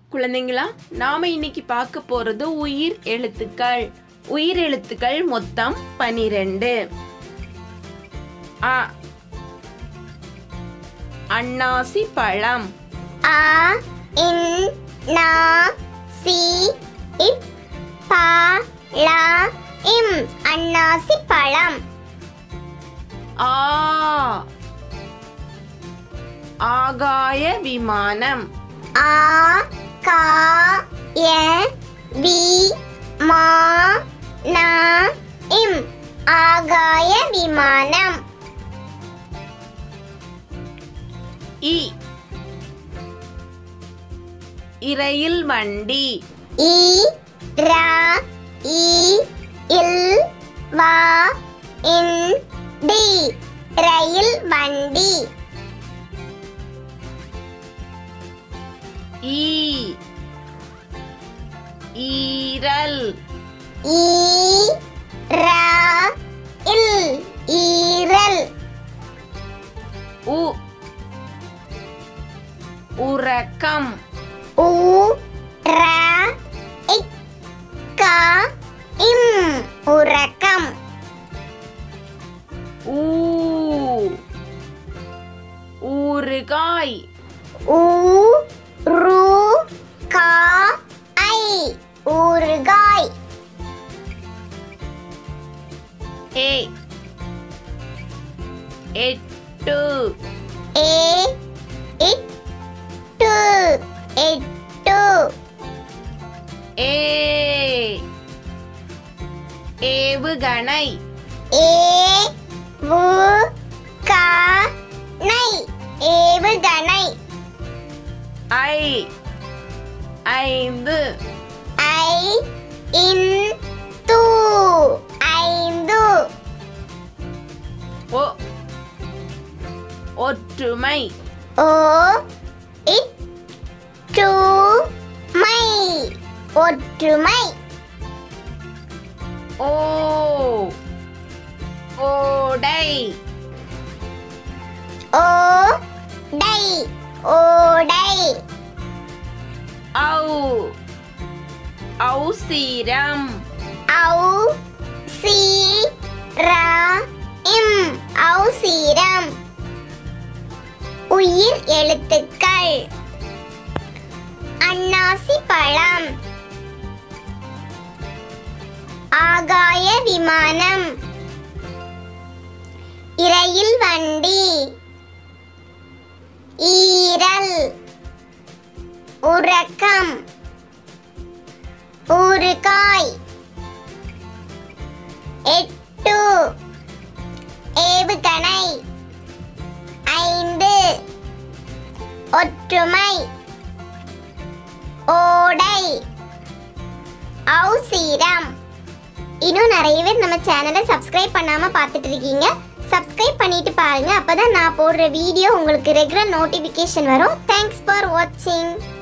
குழந்தைங்களா நாம இன்னைக்கு பார்க்க போறது உயிர் எழுத்துக்கள் உயிர் எழுத்துக்கள் மொத்தம் பனிரெண்டு அ அன்னாசி பழம் ஆ இன் நா சி இப் பா லா இம் அன்னாசி பழம் ஆ ஆகாய விமானம் ஆ கா ய வி மா நா இம் ஆகாய விமானம் இ இரையில் வண்டி ஈ ரா ஈ இல் வா இன் டி ரயில் வண்டி ஈ ஈரல் ஈ ரா இல் ஈரல் உ உறக்கம் ஊ ரா இக் கா இம் உறக்கம் ஊ ஊறுகாய் ஊ ரு கா ஐ ஊறுகாய் ஏ எட்டு ஏ இட்டு எட்டு ஏ ஏவுகணை ஏ வு கா நை ஏவுகணை ஐ ஐந்து ஐ இன் து ஐந்து ஒ ஒற்றுமை ஓ இட் டு மை ஒற்றுமை ஓ ஓடை ஓ டை ஓடை ஔ ஔசீரம் ஔ சி ரா இம் ஔசீரம் உயிர் எழுத்துக்கள் அன்னாசி பழம் ஆகாய விமானம் இரயில் வண்டி ஈரல் உறக்கம் ஊறுகாய் எட்டு ஏவுகணை ஐந்து ஒற்றுமை ஓடை ஔசீரம் இன்னும் நிறைய பேர் நம்ம சேனலை சப்ஸ்கிரைப் பண்ணாம பார்த்துட்டு இருக்கீங்க சப்ஸ்கிரைப் பண்ணிட்டு பாருங்க அப்பதான் நான் போடுற வீடியோ உங்களுக்கு ரெகுலர் நோட்டிஃபிகேஷன் வரும் தேங்க்ஸ் ஃபார் வாட்சிங்